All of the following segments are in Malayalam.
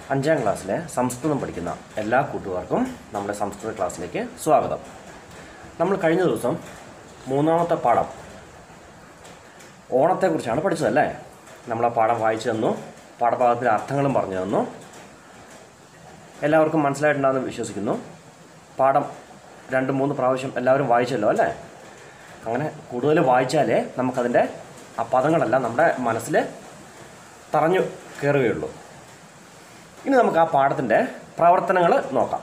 അഞ്ചാം ക്ലാസ്സിലെ സംസ്കൃതം പഠിക്കുന്ന എല്ലാ കൂട്ടുകാർക്കും നമ്മുടെ സംസ്കൃത ക്ലാസ്സിലേക്ക് സ്വാഗതം നമ്മൾ കഴിഞ്ഞ ദിവസം മൂന്നാമത്തെ പാഠം ഓണത്തെക്കുറിച്ചാണ് പഠിച്ചതല്ലേ നമ്മൾ ആ പാഠം വായിച്ചു തന്നു പാഠഭാഗത്തിലെ അർത്ഥങ്ങളും പറഞ്ഞു തന്നു എല്ലാവർക്കും മനസ്സിലായിട്ടുണ്ടാകുമെന്ന് വിശ്വസിക്കുന്നു പാഠം രണ്ട് മൂന്ന് പ്രാവശ്യം എല്ലാവരും വായിച്ചല്ലോ അല്ലേ അങ്ങനെ കൂടുതൽ വായിച്ചാലേ നമുക്കതിൻ്റെ ആ പദങ്ങളെല്ലാം നമ്മുടെ മനസ്സിൽ തറഞ്ഞു കയറുകയുള്ളൂ ഇനി നമുക്ക് ആ പാഠത്തിൻ്റെ പ്രവർത്തനങ്ങൾ നോക്കാം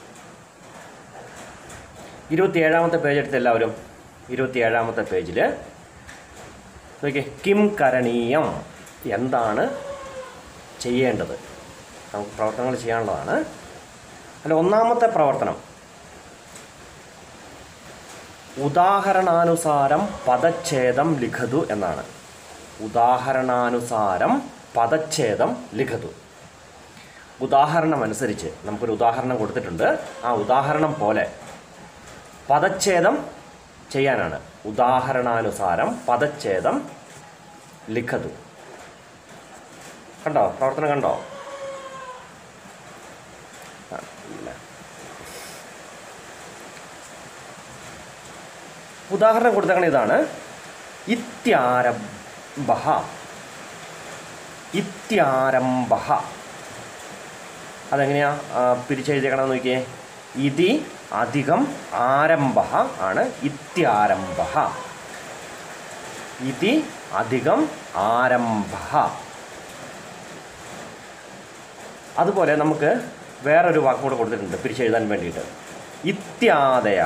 ഇരുപത്തിയേഴാമത്തെ പേജ് എടുത്ത് എല്ലാവരും ഇരുപത്തിയേഴാമത്തെ പേജിൽ നോക്കിയേ കിം കരണീയം എന്താണ് ചെയ്യേണ്ടത് നമുക്ക് പ്രവർത്തനങ്ങൾ ചെയ്യാനുള്ളതാണ് അല്ല ഒന്നാമത്തെ പ്രവർത്തനം ഉദാഹരണാനുസാരം പദച്ഛേദം ലിഖതു എന്നാണ് ഉദാഹരണാനുസാരം പദച്ഛേദം ലിഖതു ഉദാഹരണം അനുസരിച്ച് നമുക്കൊരു ഉദാഹരണം കൊടുത്തിട്ടുണ്ട് ആ ഉദാഹരണം പോലെ പദച്ഛേദം ചെയ്യാനാണ് ഉദാഹരണാനുസാരം പദച്ഛേദം ലിഖതു കണ്ടോ പ്രവർത്തനം കണ്ടോ ആ, ഇല്ല. ഉദാഹരണം കൊടുത്തേക്കണ ഇതാണ് ഇത്യാരംഭ ഇത്യാരംഭ അതെങ്ങനെയാ ആ, പിരിച്ചെഴുതിയേക്കണം നോക്കിയേ ഇതി അധികം ആരംഭ ആണ് ഇത്യാരംഭ ഇതി അധികം ആരംഭ അതുപോലെ നമുക്ക് വേറൊരു വാക്കും കൂടെ കൊടുത്തിട്ടുണ്ട് പിരിച്ചെഴുതാൻ വേണ്ടിയിട്ട് ഇത്യാദയ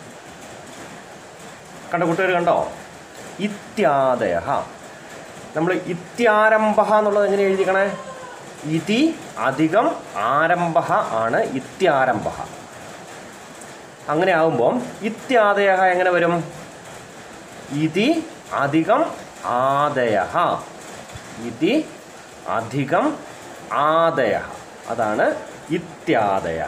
കണ്ട കൂട്ടുകാർ കണ്ടോ ഇത്യാദയ നമ്മൾ ഇത്യാരംഭ എന്നുള്ളത് എങ്ങനെ എഴുതിക്കണേ ഇതി അധികം ആരംഭ ആണ് ഇത്യാരംഭ അങ്ങനെ ആകുമ്പം ഇത്യാദയ എങ്ങനെ വരും ഇതി അധികം ആദയ ഇതി അധികം ആദയ അതാണ് ഇത്യാദയ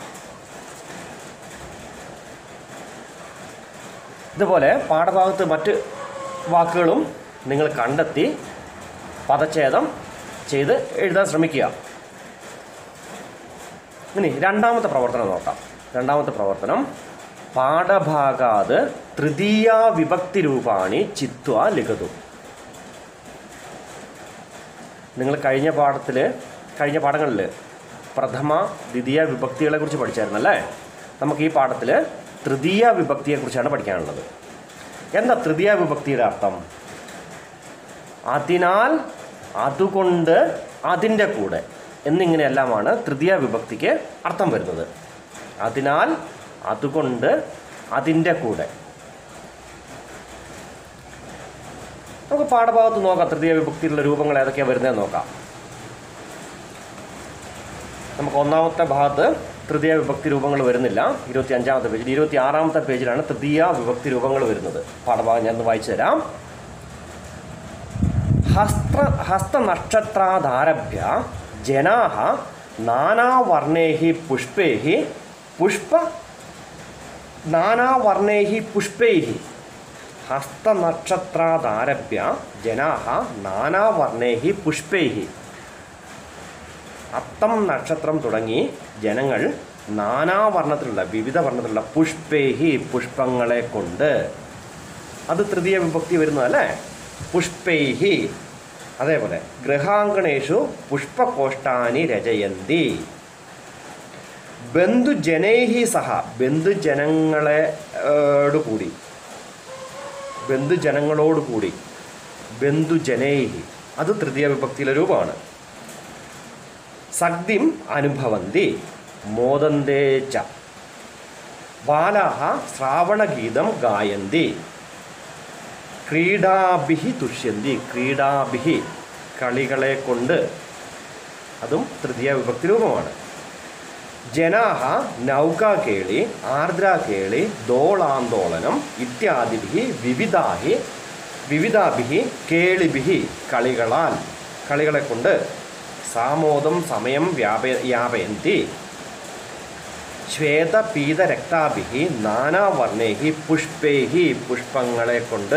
ഇതുപോലെ പാഠഭാഗത്ത് മറ്റ് വാക്കുകളും നിങ്ങൾ കണ്ടെത്തി പദച്ഛേദം ചെയ്ത് എഴുതാൻ ശ്രമിക്കുക ഇനി രണ്ടാമത്തെ പ്രവർത്തനം നോക്കാം രണ്ടാമത്തെ പ്രവർത്തനം പാഠഭാഗാത് തൃതീയ വിഭക്തി രൂപാണി ചിത്വ ലിഖതു നിങ്ങൾ കഴിഞ്ഞ പാഠത്തിൽ കഴിഞ്ഞ പാഠങ്ങളിൽ പ്രഥമ ദ്വിതീയ വിഭക്തികളെ കുറിച്ച് പഠിച്ചായിരുന്നല്ലേ നമുക്ക് ഈ പാഠത്തിൽ തൃതീയ വിഭക്തിയെക്കുറിച്ചാണ് പഠിക്കാനുള്ളത് എന്താ തൃതീയ വിഭക്തിയുടെ അർത്ഥം അതിനാൽ അതുകൊണ്ട് അതിൻ്റെ കൂടെ എന്നിങ്ങനെയെല്ലാമാണ് തൃതീയ വിഭക്തിക്ക് അർത്ഥം വരുന്നത് അതിനാൽ അതുകൊണ്ട് അതിൻ്റെ കൂടെ നമുക്ക് പാഠഭാഗത്ത് നോക്കാം തൃതീയ വിഭക്തിയിലുള്ള രൂപങ്ങൾ ഏതൊക്കെയാണ് വരുന്നതെന്ന് നോക്കാം നമുക്ക് ഒന്നാമത്തെ ഭാഗത്ത് തൃതീയ വിഭക്തി രൂപങ്ങൾ വരുന്നില്ല ഇരുപത്തി അഞ്ചാമത്തെ പേജിൽ ഇരുപത്തി ആറാമത്തെ പേജിലാണ് തൃതീയ വിഭക്തി രൂപങ്ങൾ വരുന്നത് പാഠഭാഗം ഞാൻ ഒന്ന് വായിച്ചു തരാം ഹസ്ത ഹസ്തനക്ഷത്രാദാരഭ്യ ജനാ നാനാവർണൈ പുഷ്പൈ പുഷ്പ നാനാവർണൈ പുഷ്പൈ ഹസ്തനക്ഷത്രാദാരഭ്യ ജനാ നാനാവർണൈ പുഷ്പൈ അത്തം നക്ഷത്രം തുടങ്ങി ജനങ്ങൾ നാനാവർണ്ണത്തിലുള്ള വിവിധ വർണ്ണത്തിലുള്ള പുഷ്പേഹി പുഷ്പങ്ങളെ കൊണ്ട് അത് തൃതീയ വിഭക്തി വരുന്നതല്ലേ പുഷ്പൈഹി അതേപോലെ ഗൃഹാങ്കണേഷു പുഷ്പകോഷ്ടാനി രചയന്തി ബന്ധുജനൈഹി സഹ ബന്ധുജനങ്ങളെ ഏട് കൂടി ബന്ധുജനങ്ങളോടുകൂടി ബന്ധുജനൈഹി അത് തൃതീയ വിഭക്തിയിലെ രൂപമാണ് സഗ്ധിം അനുഭവന്തി മോദന്തേ ച ബാലാഹ ശ്രാവണഗീതം ഗായന്തി ക്രീഡാഭിഹി തുഷ്യന്തി ക്രീഡാഭിഹി കളികളെ കൊണ്ട് അതും തൃതീയ വിഭക്തി രൂപമാണ് ജനാഹ നൗകാ കേളി ആർദ്ര കേളി ദോളാന്തോളനം ഇത്യാദിഭി വിവിധാഹി വിവിധാഭിഹി കേളിഭിഹി കളികളാൽ കളികളെ കൊണ്ട് സാമോദം സമയം വ്യാപ വ്യാപയന്തി ശ്വേതപീതരക്താഭിഹി നാനാവർണേഹി പുഷ്പേഹി പുഷ്പങ്ങളെ കൊണ്ട്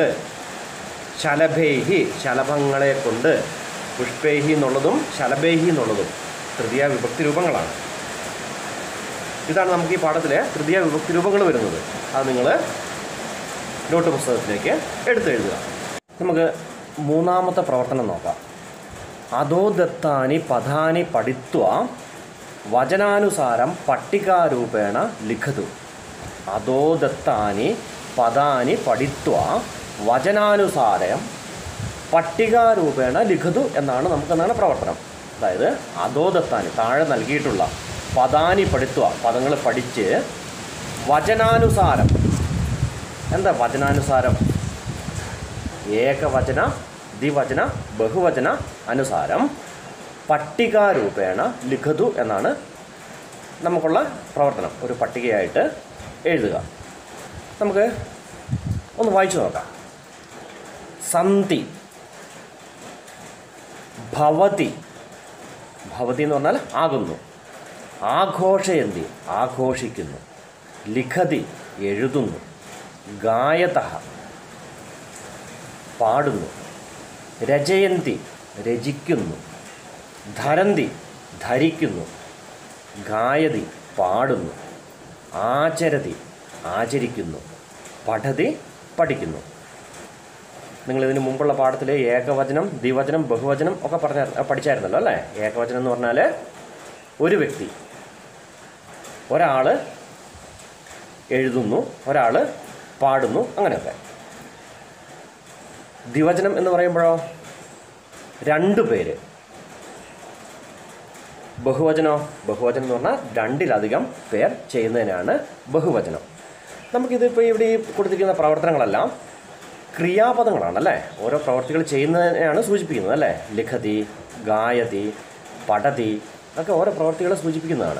ശലഭേഹി ശലഭങ്ങളെ കൊണ്ട് പുഷ്പേഹി എന്നുള്ളതും ശലഭേഹി എന്നുള്ളതും തൃതീയ വിഭക്തി രൂപങ്ങളാണ് ഇതാണ് നമുക്ക് ഈ പാഠത്തിലെ തൃതീയ വിഭക്തി രൂപങ്ങൾ വരുന്നത് അത് നിങ്ങൾ നോട്ട് പുസ്തകത്തിലേക്ക് എടുത്തെഴുതുക നമുക്ക് മൂന്നാമത്തെ പ്രവർത്തനം നോക്കാം അധോദത്താനി പദാനി പഠിത്വ വചനാനുസാരം പട്ടികാരൂപേണ ലിഖതു അധോദത്താനി പദാനി പഠിത്വ വചനാനുസാരം പട്ടികാരൂപേണ ലിഖതു എന്നാണ് നമുക്കെന്നാണ് പ്രവർത്തനം അതായത് അധോദത്താനി താഴെ നൽകിയിട്ടുള്ള പദാനി പഠിത്വ പദങ്ങൾ പഠിച്ച് വചനാനുസാരം എന്താ വചനാനുസാരം ഏകവചന ദ്വിവചന ബഹുവചന അനുസാരം പട്ടികാരൂപേണ ലിഖതു എന്നാണ് നമുക്കുള്ള പ്രവർത്തനം ഒരു പട്ടികയായിട്ട് എഴുതുക നമുക്ക് ഒന്ന് വായിച്ചു നോക്കാം സന്തി ഭവതി ഭവതി എന്ന് പറഞ്ഞാൽ ആകുന്നു ആഘോഷയന്തി ആഘോഷിക്കുന്നു ലിഖതി എഴുതുന്നു ഗായത പാടുന്നു രചയന്തി രചിക്കുന്നു ധരന്തി ധരിക്കുന്നു ഗായതി പാടുന്നു ആചരതി ആചരിക്കുന്നു പഠതി പഠിക്കുന്നു നിങ്ങൾ ഇതിന് മുമ്പുള്ള പാഠത്തിൽ ഏകവചനം ദ്വിവചനം ബഹുവചനം ഒക്കെ പറഞ്ഞ പഠിച്ചായിരുന്നല്ലോ അല്ലേ ഏകവചനം എന്ന് പറഞ്ഞാൽ ഒരു വ്യക്തി ഒരാൾ എഴുതുന്നു ഒരാൾ പാടുന്നു അങ്ങനെയൊക്കെ ദ്വിവചനം എന്ന് പറയുമ്പോഴോ രണ്ട് പേര് ബഹുവചനോ ബഹുവചനം എന്ന് പറഞ്ഞാൽ രണ്ടിലധികം പേർ ചെയ്യുന്നതിനാണ് ബഹുവചനം നമുക്കിതിപ്പോൾ ഇവിടെ ഈ കൊടുത്തിരിക്കുന്ന പ്രവർത്തനങ്ങളെല്ലാം ക്രിയാപദങ്ങളാണ് അല്ലേ ഓരോ പ്രവർത്തികൾ ചെയ്യുന്നതിനെയാണ് സൂചിപ്പിക്കുന്നത് അല്ലേ ലിഖതി ഗായതി പഠതി ഒക്കെ ഓരോ പ്രവർത്തികളെ സൂചിപ്പിക്കുന്നതാണ്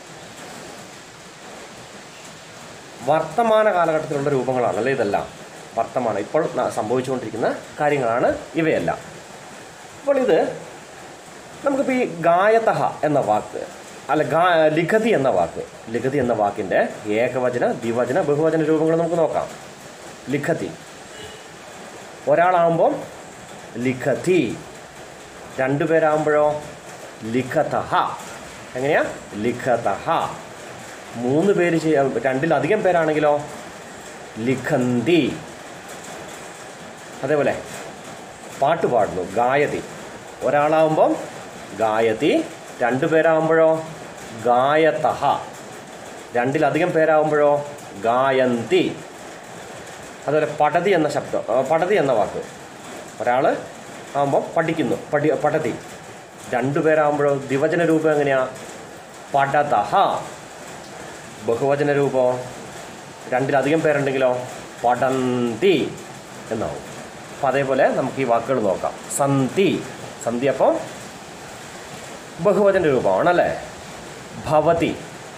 വർത്തമാന കാലഘട്ടത്തിലുള്ള രൂപങ്ങളാണ് അല്ലേ ഇതെല്ലാം വർത്തമാനം ഇപ്പോൾ ന- സംഭവിച്ചുകൊണ്ടിരിക്കുന്ന കാര്യങ്ങളാണ് ഇവയെല്ലാം അപ്പോൾ ഇത് നമുക്കിപ്പോൾ ഈ ഗായതഹ എന്ന വാക്ക് അല്ല ഗാ ലിഖതി എന്ന വാക്ക് ലിഖതി എന്ന വാക്കിൻ്റെ ഏകവചന ദ്വിവചന ബഹുവചന രൂപങ്ങൾ നമുക്ക് നോക്കാം ലിഖതി ഒരാളാകുമ്പോൾ ലിഖതി രണ്ടുപേരാകുമ്പോഴോ ലിഖതഹ എങ്ങനെയാ ലിഖതഹ മൂന്ന് പേര് ചെയ്യ രണ്ടിലധികം പേരാണെങ്കിലോ ലിഖന്തി അതേപോലെ പാട്ട് പാടുന്നു ഗായതി ഒരാളാകുമ്പം ഗായതി രണ്ടു പേരാകുമ്പോഴോ ഗായതഹ രണ്ടിലധികം പേരാകുമ്പോഴോ ഗായന്തി അതുപോലെ പടതി എന്ന ശബ്ദം ആ, പടതി എന്ന വാക്ക് ഒരാൾ ആകുമ്പോൾ പഠിക്കുന്നു പഠി പടതി രണ്ടു പേരാകുമ്പോഴോ ദിവചന രൂപം എങ്ങനെയാ പടതഹ ബഹുവചന രൂപമോ രണ്ടിലധികം പേരുണ്ടെങ്കിലോ പടന്തി എന്നാവും അപ്പം അതേപോലെ നമുക്ക് ഈ വാക്കുകൾ നോക്കാം സന്തി സന്ധി അപ്പോൾ ബഹുവചന രൂപമാണ് അല്ലേ ഭവതി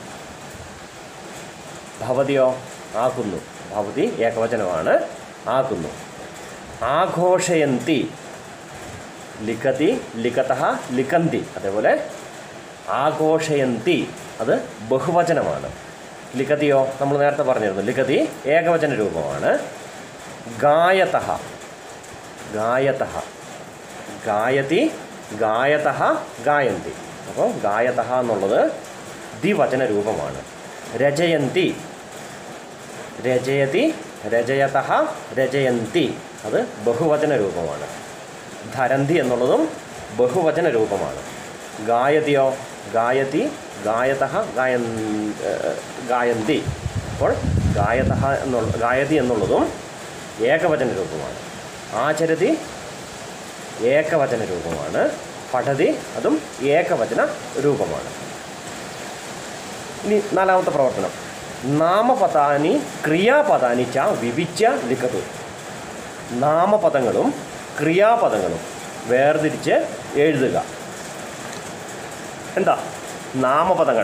ഭവതിയോ ആക്കുന്നു ഭവതി ഏകവചനമാണ് ആക്കുന്നു ആഘോഷയന്തി ലിഖതി ലിഖത ലിഖന്തി അതേപോലെ ആഘോഷയന്തി അത് ബഹുവചനമാണ് ലിഖതിയോ നമ്മൾ നേരത്തെ പറഞ്ഞിരുന്നു ലിഖതി ഏകവചന രൂപമാണ് ഗായത ഗായത ഗായതി ഗായത ഗായന്തി അപ്പോൾ ഗായത എന്നുള്ളത് ദ്വിവചന രൂപമാണ് രചയന്തി രചയതി രചയത രചയന്തി അത് ബഹുവചന രൂപമാണ് ധരന്തി എന്നുള്ളതും ബഹുവചന രൂപമാണ് ഗായതിയോ ഗായതി ഗായത ഗായൻ ഏഹ്, ഗായന്തി അപ്പോൾ ഗായത എന്നുള്ള ഗായതി എന്നുള്ളതും ഏകവചന രൂപമാണ് ആചരതി ഏകവചന രൂപമാണ് പഠതി അതും ഏകവചന രൂപമാണ് ഇനി നാലാമത്തെ പ്രവർത്തനം നാമപദാനി ക്രിയാപദാനി ച വിവിച്ച ലിഖതു നാമപദങ്ങളും ക്രിയാപദങ്ങളും വേർതിരിച്ച് എഴുതുക എന്താ നാമപദങ്ങൾ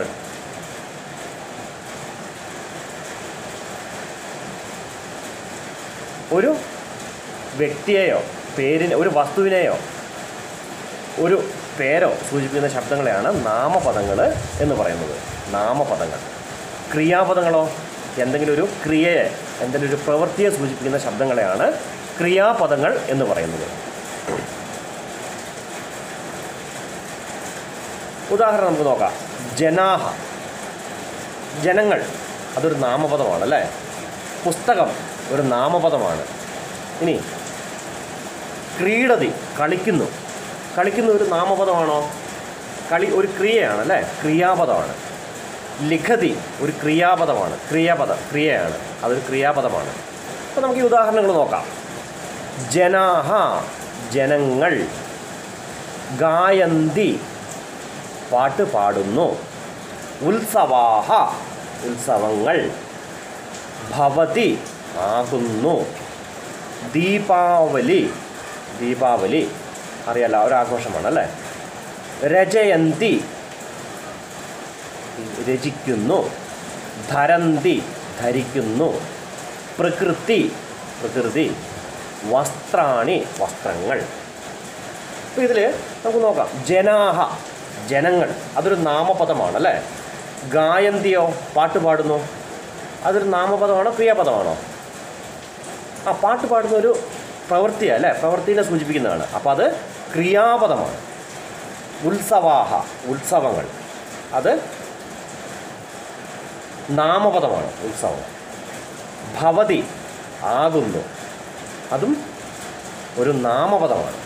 ഒരു വ്യക്തിയെയോ പേരിനെ ഒരു വസ്തുവിനെയോ ഒരു പേരോ സൂചിപ്പിക്കുന്ന ശബ്ദങ്ങളെയാണ് നാമപദങ്ങൾ എന്ന് പറയുന്നത് നാമപദങ്ങൾ ക്രിയാപദങ്ങളോ എന്തെങ്കിലും ഒരു ക്രിയയെ എന്തെങ്കിലും ഒരു പ്രവൃത്തിയെ സൂചിപ്പിക്കുന്ന ശബ്ദങ്ങളെയാണ് ക്രിയാപദങ്ങൾ എന്ന് പറയുന്നത് ഉദാഹരണം നമുക്ക് നോക്കാം ജനാഹ ജനങ്ങൾ അതൊരു നാമപദമാണ് അല്ലേ പുസ്തകം ഒരു നാമപദമാണ് ഇനി ക്രീഡതി കളിക്കുന്നു കളിക്കുന്ന ഒരു നാമപദമാണോ കളി ഒരു ക്രിയയാണ് അല്ലേ ക്രിയാപദമാണ് ലിഖതി ഒരു ക്രിയാപദമാണ് ക്രിയാപദം ക്രിയയാണ് അതൊരു ക്രിയാപദമാണ് അപ്പോൾ നമുക്ക് ഈ ഉദാഹരണങ്ങൾ നോക്കാം ജനാഹ ജനങ്ങൾ ഗായന്തി പാട്ട് പാടുന്നു ഉത്സവാഹ ഉത്സവങ്ങൾ ഭവതി ആകുന്നു ദീപാവലി ദീപാവലി അറിയാലോ ഒരു ആഘോഷമാണ് അല്ലേ രജയന്തി രചിക്കുന്നു ധരന്തി ധരിക്കുന്നു പ്രകൃതി പ്രകൃതി വസ്ത്രാണി വസ്ത്രങ്ങൾ അപ്പോൾ ഇതിൽ നമുക്ക് നോക്കാം ജനാഹ ജനങ്ങൾ അതൊരു നാമപദമാണ് അല്ലേ ഗായന്തിയോ പാട്ട് പാടുന്നു അതൊരു നാമപദമാണോ ക്രിയാപദമാണോ ആ പാട്ട് പാടുന്ന ഒരു പ്രവൃത്തിയാണ് അല്ലേ പ്രവൃത്തിനെ സൂചിപ്പിക്കുന്നതാണ് അപ്പോൾ അത് ക്രിയാപദമാണ് ഉത്സവാഹ ഉത്സവങ്ങൾ അത് നാമപദമാണ് ഉത്സവം ഭവതി ആകുന്നു അതും ഒരു നാമപദമാണ്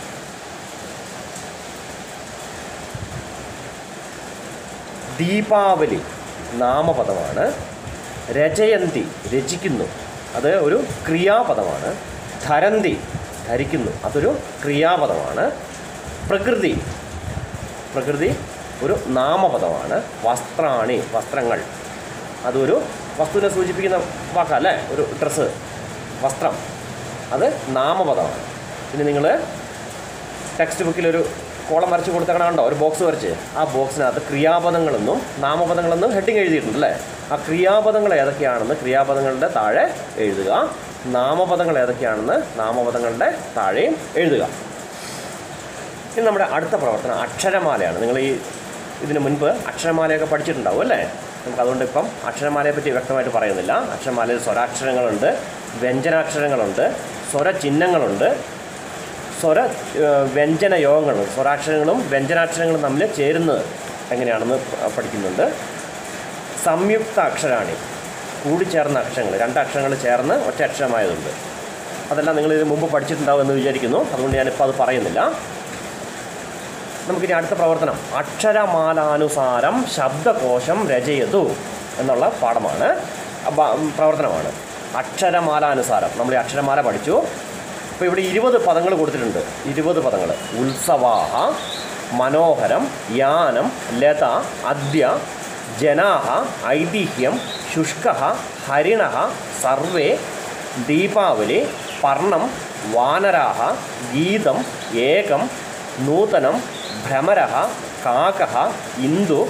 ദീപാവലി നാമപദമാണ് രചയന്തി രചിക്കുന്നു അത് ഒരു ക്രിയാപദമാണ് ധരന്തി ധരിക്കുന്നു അതൊരു ക്രിയാപദമാണ് പ്രകൃതി പ്രകൃതി ഒരു നാമപദമാണ് വസ്ത്രാണി വസ്ത്രങ്ങൾ അതൊരു വസ്തുവിനെ സൂചിപ്പിക്കുന്ന വാക്കല്ലേ ഒരു ഡ്രസ്സ് വസ്ത്രം അത് നാമപദമാണ് പിന്നെ നിങ്ങൾ ടെക്സ്റ്റ് ബുക്കിലൊരു കോളം വരച്ച് കൊടുത്തക്കണുണ്ടോ ഒരു ബോക്സ് വരച്ച് ആ ബോക്സിനകത്ത് ക്രിയാപദങ്ങളെന്നും നാമപദങ്ങളെന്നും ഹെഡിങ് എഴുതിയിട്ടുണ്ട് അല്ലേ ആ ക്രിയാപദങ്ങൾ ഏതൊക്കെയാണെന്ന് ക്രിയാപദങ്ങളുടെ താഴെ എഴുതുക നാമപദങ്ങൾ ഏതൊക്കെയാണെന്ന് നാമപദങ്ങളുടെ താഴെയും എഴുതുക ഇനി നമ്മുടെ അടുത്ത പ്രവർത്തനം അക്ഷരമാലയാണ് നിങ്ങൾ ഈ ഇതിന് മുൻപ് അക്ഷരമാലയൊക്കെ പഠിച്ചിട്ടുണ്ടാവും അല്ലേ നമുക്ക് അതുകൊണ്ട് ഇപ്പം അക്ഷരമാലയെ പറ്റി വ്യക്തമായിട്ട് പറയുന്നില്ല അക്ഷരമാലയിൽ സ്വരാക്ഷരങ്ങളുണ്ട് വ്യഞ്ജനാക്ഷരങ്ങളുണ്ട് സ്വരചിഹ്നങ്ങളുണ്ട് സ്വര ഏഹ്, വ്യഞ്ജന യോഗങ്ങളുണ്ട് സ്വരാക്ഷരങ്ങളും വ്യഞ്ജനാക്ഷരങ്ങളും തമ്മിൽ ചേരുന്നത് എങ്ങനെയാണെന്ന് പ- പഠിക്കുന്നുണ്ട് സംയുക്ത അക്ഷരാണി കൂടിച്ചേർന്ന അക്ഷരങ്ങൾ രണ്ട് അക്ഷരങ്ങൾ ചേർന്ന് ഒറ്റ അക്ഷരമായതുണ്ട് അതെല്ലാം നിങ്ങൾ ഇതിന് മുമ്പ് പഠിച്ചിട്ടുണ്ടാവും എന്ന് വിചാരിക്കുന്നു അതുകൊണ്ട് ഞാനിപ്പോൾ അത് പറയുന്നില്ല നമുക്കിനി അടുത്ത പ്രവർത്തനം അക്ഷരമാലാനുസാരം ശബ്ദകോശം രചയതു എന്നുള്ള പാഠമാണ് അപ്പ- പ്രവർത്തനമാണ് അക്ഷരമാലാനുസാരം നമ്മൾ ഈ അക്ഷരമാല പഠിച്ചു അപ്പോൾ ഇവിടെ ഇരുപത് പദങ്ങൾ കൊടുത്തിട്ടുണ്ട് ഇരുപത് പദങ്ങൾ ഉത്സവാഹ മനോഹരം യാനം ലത അദ്യ ജനാഹ ഐതിഹ്യം ശുഷ്ക ഹരിണ സർവേ ദീപാവലി പർണം വാനരാഹ ഗീതം ഏകം നൂതനം ഭ്രമര കാക ഇന്ദു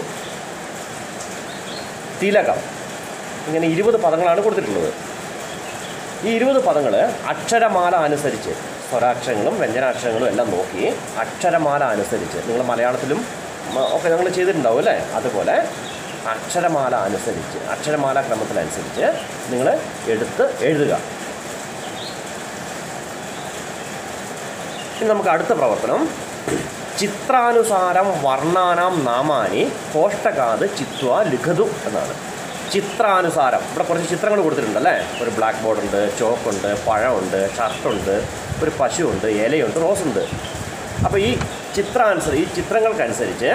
തിലകം ഇങ്ങനെ ഇരുപത് പദങ്ങളാണ് കൊടുത്തിട്ടുള്ളത് ഈ ഇരുപത് പദങ്ങൾ അക്ഷരമാല അനുസരിച്ച് സ്വരാക്ഷരങ്ങളും വ്യഞ്ജനാക്ഷരങ്ങളും എല്ലാം നോക്കി അക്ഷരമാല അനുസരിച്ച് നിങ്ങൾ മലയാളത്തിലും മ, ഒക്കെ നിങ്ങൾ ചെയ്തിട്ടുണ്ടാവും അല്ലേ അതുപോലെ അക്ഷരമാല അനുസരിച്ച് അക്ഷരമാല ക്രമത്തിനനുസരിച്ച് നിങ്ങൾ എടുത്ത് എഴുതുക ഇനി നമുക്ക് അടുത്ത പ്രവർത്തനം ചിത്രാനുസാരം വർണ്ണാനാം നാമാനി കോഷ്ടകാത് ചിത്വ ലിഖതു എന്നാണ് ചിത്രാനുസാരം ഇവിടെ കുറച്ച് ചിത്രങ്ങൾ കൊടുത്തിട്ടുണ്ട് അല്ലേ ഒരു ബ്ലാക്ക് ബോർഡ് ഉണ്ട് ചോക്കുണ്ട് പഴമുണ്ട് ഷർട്ടുണ്ട് ഒരു പശുവുണ്ട് ഇലയുണ്ട് റോസുണ്ട് അപ്പോൾ ഈ ചിത്രാനുസരിച്ച് ഈ ചിത്രങ്ങൾക്കനുസരിച്ച്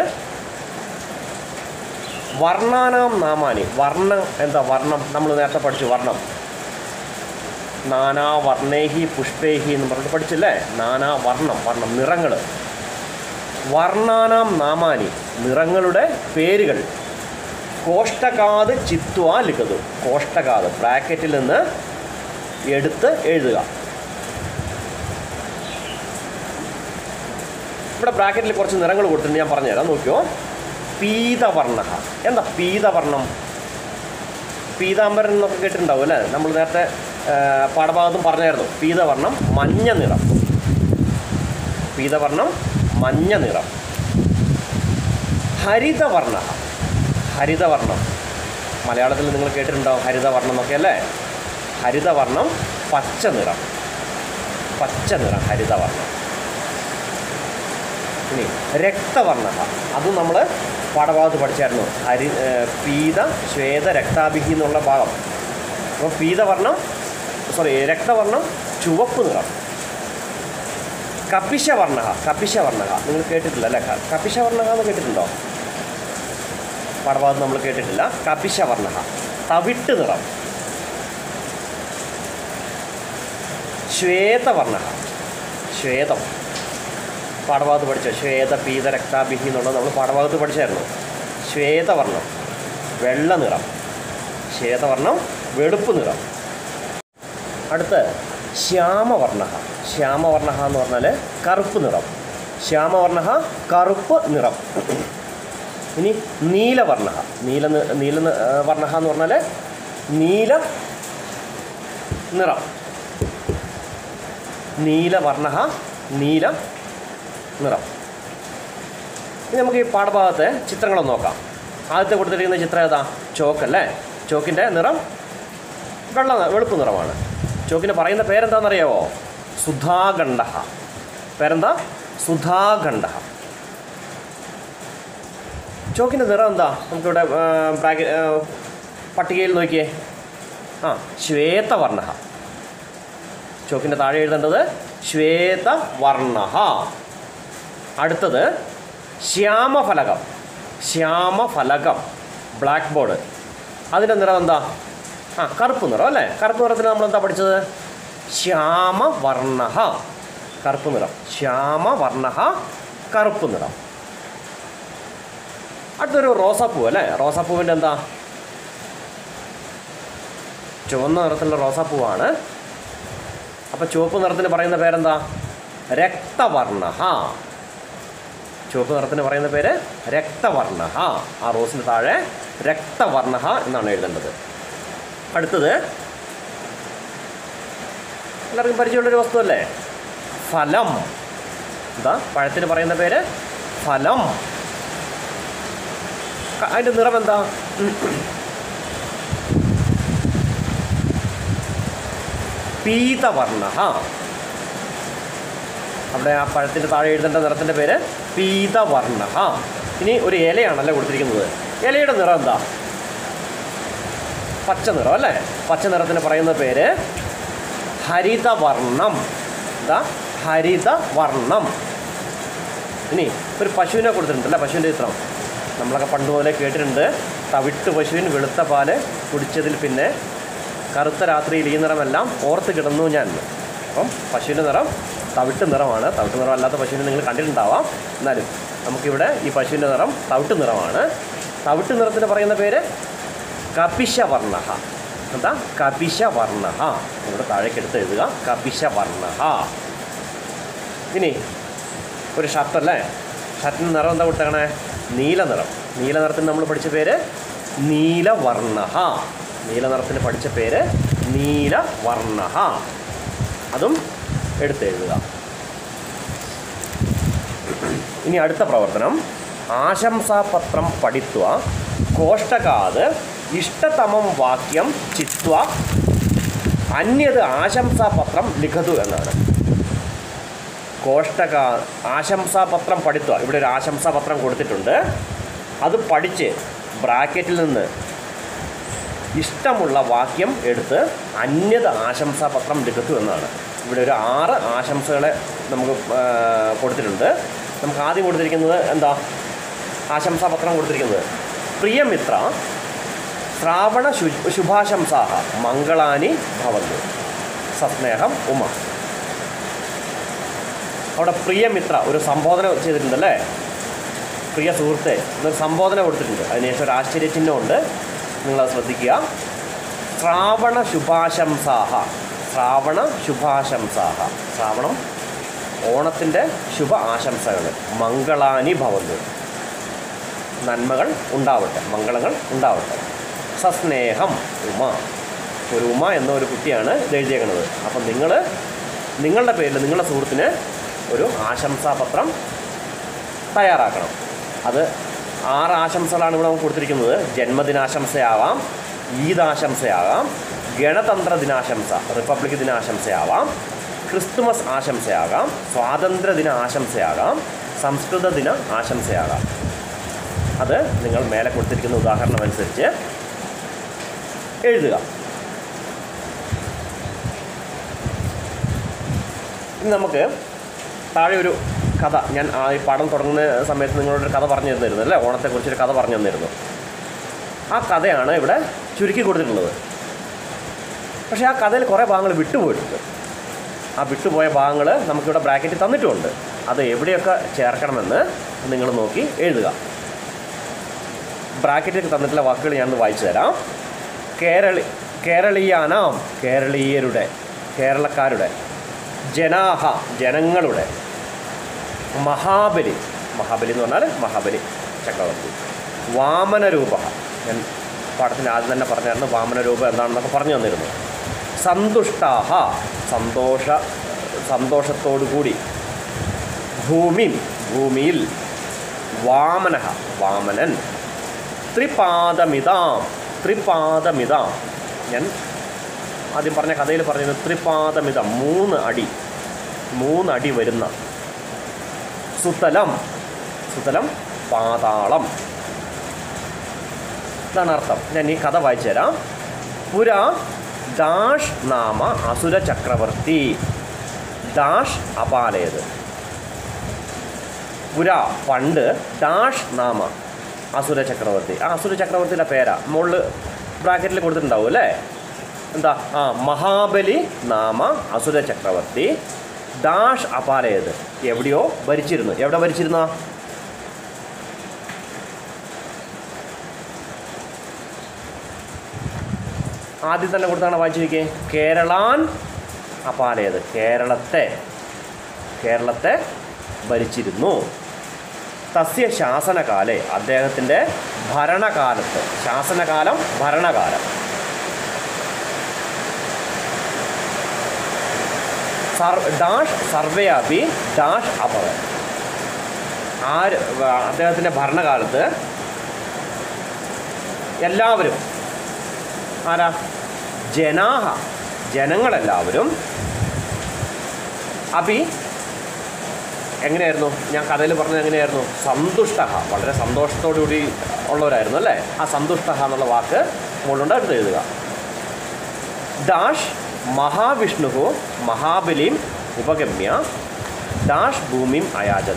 വർണ്ണാനാം നാമാനി വർണ്ണം എന്താ വർണ്ണം നമ്മൾ നേരത്തെ പഠിച്ചു വർണ്ണം നാനാ വർണ്ണേഹി പുഷ്പേഹി എന്ന് പറഞ്ഞിട്ട് പഠിച്ചില്ലേ നാനാ വർണ്ണം വർണ്ണം നിറങ്ങൾ വർണ്ണാനാം നാമാനി നിറങ്ങളുടെ പേരുകൾ കോഷ്ടകാത് ചിത്വ ലിഖതു കോഷ്ടകാത് ബ്രാക്കറ്റിൽ നിന്ന് എടുത്ത് എഴുതുക ഇവിടെ ബ്രാക്കറ്റിൽ കുറച്ച് നിറങ്ങൾ കൊടുത്തിട്ടുണ്ട് ഞാൻ പറഞ്ഞുതരാം നോക്കിയോ പീതവർണ്ണ എന്താ പീതവർണ്ണം പീതാംബരൻ എന്നൊക്കെ കേട്ടിട്ടുണ്ടാവും അല്ലേ നമ്മൾ നേരത്തെ ആ, പാഠഭാഗത്തും പറഞ്ഞായിരുന്നു പീതവർണ്ണം മഞ്ഞ നിറം പീതവർണ്ണം മഞ്ഞ നിറം ഹരിതവർണ്ണ ഹരിതവർണ്ണം മലയാളത്തിൽ നിങ്ങൾ കേട്ടിട്ടുണ്ടാവും ഹരിതവർണ്ണം എന്നൊക്കെ അല്ലേ ഹരിതവർണ്ണം പച്ച നിറം പച്ച നിറം ഹരിതവർണ്ണം ഇനി രക്തവർണ്ണ അതും നമ്മൾ പാഠഭാഗത്ത് പഠിച്ചായിരുന്നു ഹരി ഏ, പീത ശ്വേത രക്താഭിഹി എന്നുള്ള ഭാഗം അപ്പോൾ പീതവർണ്ണം സോറി രക്തവർണ്ണം ചുവപ്പ് നിറം കപിശവർണ്ണ കപിശവർണ്ണ നിങ്ങൾ കേട്ടിട്ടില്ല അല്ലേ ക- കപിശവർണ്ണ എന്ന് കേട്ടിട്ടുണ്ടോ പാഠഭാഗത്ത് നമ്മൾ കേട്ടിട്ടില്ല കപിശവർണ്ണ തവിട്ട് നിറം ശ്വേതവർണ്ണ ശ്വേതം പാഠഭാഗത്ത് പഠിച്ചോ ശ്വേത പീത രക്താഭിഹി എന്നുള്ളത് നമ്മൾ പാഠഭാഗത്ത് പഠിച്ചായിരുന്നു ശ്വേതവർണ്ണം വെള്ള നിറം ശ്വേതവർണ്ണം വെളുപ്പ് നിറം അടുത്ത് ശ്യാമവർണ്ണ ശ്യാമവർണ്ണ എന്ന് പറഞ്ഞാൽ കറുപ്പ് നിറം ശ്യാമവർണ്ണ കറുപ്പ് നിറം ഇനി നീലവർണ്ണ നീല നി- നീല നി- ആ, വർണ്ണ എന്ന് പറഞ്ഞാൽ നീല നിറം നീലവർണ്ണ നീല നിറം ഇനി നമുക്ക് ഈ പാഠഭാഗത്തെ ചിത്രങ്ങളൊന്ന് നോക്കാം ആദ്യത്തെ കൊടുത്തിരിക്കുന്ന ചിത്രം ഏതാ ചോക്കല്ലേ ചോക്കിൻ്റെ നിറം വെള്ള നി- വെളുപ്പ് നിറമാണ് ചോക്കിന് പറയുന്ന പേരെന്താണെന്നറിയാവോ സുധാഖണ്ഡ പേരെന്താ സുധാഖണ്ഡ ചോക്കിൻ്റെ നിറം എന്താ നമുക്കിവിടെ ആ, ബ്രാക്കറ്റ് ആ, പട്ടികയിൽ നോക്കിയേ ആ ശ്വേതവർണ്ണ ചോക്കിൻ്റെ താഴെ എഴുതേണ്ടത് ശ്വേതവർണ്ണ അടുത്തത് ശ്യാമഫലകം ശ്യാമഫലകം ബ്ലാക്ക് ബോർഡ് അതിൻ്റെ നിറം എന്താ ആ കറുപ്പ് നിറം അല്ലേ കറുപ്പ് നിറത്തിന് നമ്മൾ എന്താ പഠിച്ചത് ശ്യാമവർണ്ണ കറുപ്പ് നിറം ശ്യാമവർണ്ണ കറുപ്പ് നിറം അടുത്തൊരു റോസാപ്പൂ അല്ലേ റോസാപ്പൂവിൻ്റെ എന്താ ചുവന്ന നിറത്തിലുള്ള റോസാപ്പൂവാണ് അപ്പോൾ ചുവപ്പ് നിറത്തിന് പറയുന്ന പേരെന്താ രക്തവർണ്ണ ചുവപ്പ് നിറത്തിന് പറയുന്ന പേര് രക്തവർണ്ണ ആ റോസിന് താഴെ രക്തവർണ്ണ എന്നാണ് എഴുതേണ്ടത് അടുത്തത് എല്ലാവർക്കും പരിചയമുള്ളൊരു വസ്തു അല്ലേ ഫലം എന്താ പഴത്തിന് പറയുന്ന പേര് ഫലം ക- അതിൻ്റെ നിറം എന്താ പീതവർണ്ണ അവിടെ ആ പഴത്തിൻ്റെ താഴെ എഴുതേണ്ട നിറത്തിൻ്റെ പേര് പീതവർണ്ണ ഇനി ഒരു ഇലയാണല്ലേ കൊടുത്തിരിക്കുന്നത് ഇലയുടെ നിറം എന്താ പച്ച നിറം അല്ലേ പച്ച നിറത്തിന് പറയുന്ന പേര് ഹരിതവർണ്ണം എന്താ ഹരിതവർണ്ണം ഇനി ഒരു പശുവിനെ കൊടുത്തിട്ടുണ്ടല്ലേ പശുവിൻ്റെ ചിത്രം നമ്മളൊക്കെ പണ്ട് മുതലേ കേട്ടിട്ടുണ്ട് തവിട്ട് പശുവിൻ വെളുത്ത പാല് കുടിച്ചതിൽ പിന്നെ കറുത്ത രാത്രിയിൽ ഈ നിറമെല്ലാം ഓർത്ത് കിടന്നു ഞാൻ അപ്പം പശുവിൻ്റെ നിറം തവിട്ട് നിറമാണ് തവിട്ട് നിറം അല്ലാത്ത പശുവിനെ നിങ്ങൾ കണ്ടിട്ടുണ്ടാവാം എന്നാലും നമുക്കിവിടെ ഈ പശുവിൻ്റെ നിറം തവിട്ട് നിറമാണ് തവിട്ട് നിറത്തിന് പറയുന്ന പേര് കപിശവർണ്ണ എന്താ കപിശവർണ്ണ ഇവിടെ താഴേക്ക് എടുത്ത് എഴുതുക കപിശവർണ്ണ ഇനി ഒരു ഷർട്ടല്ലേ ഷർട്ടിന് നിറം എന്താ കൊടുത്തേക്കണേ നീല നിറം നീല നിറത്തിന് നമ്മൾ പഠിച്ച പേര് നീലവർണ്ണ നീല നിറത്തിന് പഠിച്ച പേര് നീലവർണ്ണ അതും എടുത്തെഴുതുക ഇനി അടുത്ത പ്രവർത്തനം ആശംസാപത്രം പഠിത്വ കോഷ്ടകാത് ഇഷ്ടതമം വാക്യം ചിത്വ അന്യത് ആശംസാപത്രം ലിഖതു എന്നാണ് കോഷ്ടക ആശംസാപത്രം പഠിത്വ ഇവിടെ ഒരു ആശംസാപത്രം കൊടുത്തിട്ടുണ്ട് അത് പഠിച്ച് ബ്രാക്കറ്റിൽ നിന്ന് ഇഷ്ടമുള്ള വാക്യം എടുത്ത് അന്യത ആശംസാപത്രം ലിഖത്തു എന്നാണ് ഇവിടെ ഒരു ആറ് ആശംസകളെ നമുക്ക് ആ, കൊടുത്തിട്ടുണ്ട് നമുക്ക് ആദ്യം കൊടുത്തിരിക്കുന്നത് എന്താ ആശംസാപത്രം കൊടുത്തിരിക്കുന്നത് പ്രിയമിത്ര ശ്രാവണ ശു ശുഭാശംസാഹ മംഗളാനി ഭവന്തു സസ്നേഹം ഉമ അവിടെ പ്രിയമിത്ര ഒരു സംബോധന ചെയ്തിട്ടുണ്ടല്ലേ പ്രിയ സുഹൃത്തെ എന്നൊരു സംബോധന കൊടുത്തിട്ടുണ്ട് അതിനുശേഷം ഒരു ആശ്ചര്യചിഹ്നമുണ്ട് നിങ്ങളത് ശ്രദ്ധിക്കുക ശ്രാവണ ശുഭാശംസാഹ ശ്രാവണ ശുഭാശംസാഹ ശ്രാവണം ഓണത്തിൻ്റെ ശുഭ ആശംസകൾ മംഗളാനി ഭവന്തു നന്മകൾ ഉണ്ടാവട്ടെ മംഗളങ്ങൾ ഉണ്ടാവട്ടെ സസ്നേഹം ഉമ ഒരു ഉമ എന്ന ഒരു കുട്ടിയാണ് ഇത് എഴുതിയേക്കുന്നത് അപ്പം നിങ്ങൾ നിങ്ങളുടെ പേരിൽ നിങ്ങളുടെ സുഹൃത്തിന് ഒരു ആശംസാപത്രം തയ്യാറാക്കണം അത് ആറ് ആശംസകളാണ് ഇവിടെ നമുക്ക് കൊടുത്തിരിക്കുന്നത് ജന്മദിനാശംസയാവാം ഈദ് ആശംസയാകാം ഗണതന്ത്ര ദിനാശംസ റിപ്പബ്ലിക് ദിനാശംസയാവാം ക്രിസ്തുമസ് ആശംസയാകാം സ്വാതന്ത്ര്യ ദിന ആശംസയാകാം സംസ്കൃത ദിന ആശംസയാകാം അത് നിങ്ങൾ മേലെ കൊടുത്തിരിക്കുന്ന ഉദാഹരണം അനുസരിച്ച് എഴുതുക ഇനി നമുക്ക് താഴെ ഒരു കഥ ഞാൻ ആ ഈ പാഠം തുടങ്ങുന്ന സമയത്ത് നിങ്ങളോടൊരു കഥ പറഞ്ഞു തന്നിരുന്നു അല്ലേ ഓണത്തെക്കുറിച്ചൊരു കഥ പറഞ്ഞു തന്നിരുന്നു ആ കഥയാണ് ഇവിടെ ചുരുക്കി കൊടുത്തിട്ടുള്ളത് പക്ഷേ ആ കഥയിൽ കുറേ ഭാഗങ്ങൾ വിട്ടുപോയിട്ടുണ്ട് ആ വിട്ടുപോയ ഭാഗങ്ങൾ നമുക്കിവിടെ ബ്രാക്കറ്റിൽ തന്നിട്ടുമുണ്ട് അത് എവിടെയൊക്കെ ചേർക്കണമെന്ന് നിങ്ങൾ നോക്കി എഴുതുക ബ്രാക്കറ്റിൽ തന്നിട്ടുള്ള വാക്കുകൾ ഞാനൊന്ന് വായിച്ചു തരാം കേരളി കേരളീയാനാം കേരളീയരുടെ കേരളക്കാരുടെ ജനാഹ ജനങ്ങളുടെ മഹാബലി മഹാബലി എന്ന് പറഞ്ഞാൽ മഹാബലി ചക്രവർത്തി വാമനരൂപ ഞാൻ പാഠത്തിൻ്റെ ആദ്യം തന്നെ പറഞ്ഞായിരുന്നു വാമനരൂപ എന്താണെന്നൊക്കെ പറഞ്ഞു തന്നിരുന്നു സന്തുഷ്ടാഹ സന്തോഷ സന്തോഷത്തോടു കൂടി ഭൂമി ഭൂമിയിൽ വാമനഹ വാമനൻ ത്രിപാദമിതാം ത്രിപാദമിതാം ഞാൻ ആദ്യം പറഞ്ഞ കഥയിൽ പറഞ്ഞത് ത്രിപാദമിതം മൂന്ന് അടി മൂന്ന് അടി വരുന്ന സുതലം സുതലം പാതാളം ഇതാണ് അർത്ഥം ഞാൻ ഈ കഥ വായിച്ചു തരാം പുരാ ദാഷ് നാമ അസുര ചക്രവർത്തി ദാഷ് അപാലയത് പുരാ പണ്ട് ദാഷ് നാമ അസുര ചക്രവർത്തി ആ അസുര ചക്രവർത്തിയുടെ പേരാ മുകളിൽ ബ്രാക്കറ്റിൽ കൊടുത്തിട്ടുണ്ടാവും അല്ലേ എന്താ ആ മഹാബലി നാമ അസുര ചക്രവർത്തി ദാഷ് അപാലയത് എവിടെയോ ഭരിച്ചിരുന്നു എവിടെ ഭരിച്ചിരുന്ന ആദ്യം തന്നെ കൊടുത്താണ് വായിച്ചിരിക്കേ കേരളാൻ അപാലയത് കേരളത്തെ കേരളത്തെ ഭരിച്ചിരുന്നു തസ്യ ശാസനകാലെ അദ്ദേഹത്തിൻ്റെ ഭരണകാലത്ത് ശാസനകാലം ഭരണകാലം സർ ഡാഷ് സർവേ അപി ഡാഷ് അപവ ആര് അദ്ദേഹത്തിൻ്റെ ഭരണകാലത്ത് എല്ലാവരും ആരാ ജനാഹ ജനങ്ങളെല്ലാവരും അപി എങ്ങനെയായിരുന്നു ഞാൻ കഥയിൽ പറഞ്ഞത് എങ്ങനെയായിരുന്നു സന്തുഷ്ട വളരെ സന്തോഷത്തോടുകൂടി ഉള്ളവരായിരുന്നു അല്ലേ ആ സന്തുഷ്ട എന്നുള്ള വാക്ക് മുകളിലുണ്ട് അടുത്ത് എഴുതുക ഡാഷ് മഹാവിഷ്ണു മഹാബലിം ഉപഗമ്യ ഡാഷ് ഭൂമിം അയാചത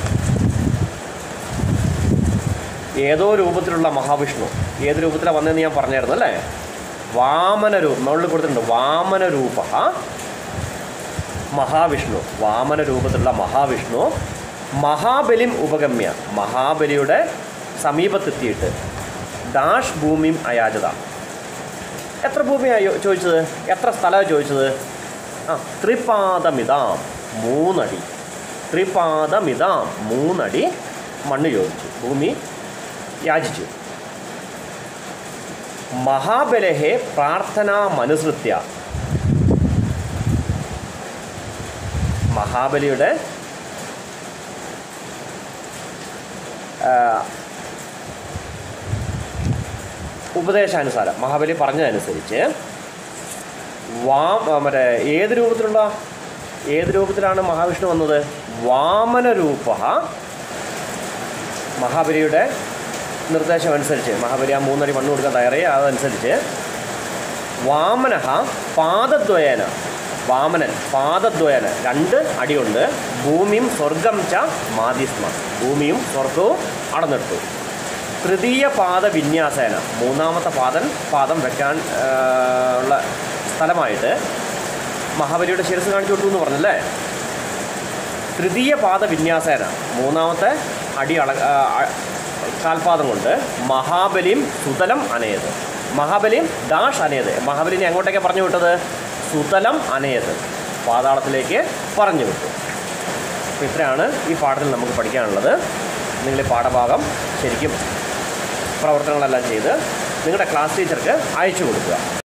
ഏതോ രൂപത്തിലുള്ള മഹാവിഷ്ണു ഏത് രൂപത്തിലാണ് വന്നതെന്ന് ഞാൻ പറഞ്ഞായിരുന്നു അല്ലേ വാമന രൂപം മുകളിൽ കൊടുത്തിട്ടുണ്ട് വാമന രൂപ മഹാവിഷ്ണു വാമന രൂപത്തിലുള്ള മഹാവിഷ്ണു മഹാബലിം ഉപഗമ്യ മഹാബലിയുടെ സമീപത്തെത്തിയിട്ട് ഡാഷ് ഭൂമിയും അയാചത എത്ര ഭൂമിയായോ ചോദിച്ചത് എത്ര സ്ഥലമാണ് ചോദിച്ചത് ആ ത്രിപാദമിതാം മൂന്നടി ത്രിപാദമിതാം മൂന്നടി മണ്ണ് ചോദിച്ചു ഭൂമി യാചിച്ചു മഹാബലഹെ പ്രാർത്ഥനാമനുസൃത്യ മഹാബലിയുടെ ആ, ഉപദേശാനുസാരം മഹാബലി പറഞ്ഞതനുസരിച്ച് വാ ആ, മറ്റേ ഏത് രൂപത്തിലുള്ള ഏത് രൂപത്തിലാണ് മഹാവിഷ്ണു വന്നത് വാമന രൂപ മഹാബലിയുടെ നിർദ്ദേശം അനുസരിച്ച് മഹാബലി ആ മൂന്നടി മണ്ണ് കൊടുക്കാൻ തയ്യാറായി അതനുസരിച്ച് വാമനഹ പാദദ്വയേന വാമനൻ പാദദ്വയേന രണ്ട് അടികൊണ്ട് ഭൂമിയും സ്വർഗം ച മാതിസ്മ ഭൂമിയും സ്വർഗവും അടന്നിട്ടു തൃതീയ പാദ വിന്യാസേന മൂന്നാമത്തെ പാദൻ പാദം വെക്കാൻ ആ, ഉള്ള സ്ഥലമായിട്ട് മഹാബലിയുടെ ശിരസ് കാണിച്ചു കൊടുത്തു എന്ന് പറഞ്ഞല്ലേ തൃതീയ പാദ വിന്യാസേന മൂന്നാമത്തെ അടി അള ആ, ആ, കാൽപാദം കൊണ്ട് മഹാബലിയും സുതലം അനയത് മഹാബലിയും ഡാഷ് അനയത് മഹാബലിനെ എങ്ങോട്ടേക്കാണ് പറഞ്ഞു വിട്ടത് സുതലം അനയത് പാതാളത്തിലേക്ക് പറഞ്ഞു വിട്ടു അപ്പോൾ ഇത്രയാണ് ഈ പാഠത്തിൽ നമുക്ക് പഠിക്കാനുള്ളത് നിങ്ങൾ ഈ പാഠഭാഗം ശരിക്കും പ്രവർത്തനങ്ങളെല്ലാം ചെയ്ത് നിങ്ങളുടെ ക്ലാസ് ടീച്ചർക്ക് അയച്ചു കൊടുക്കുക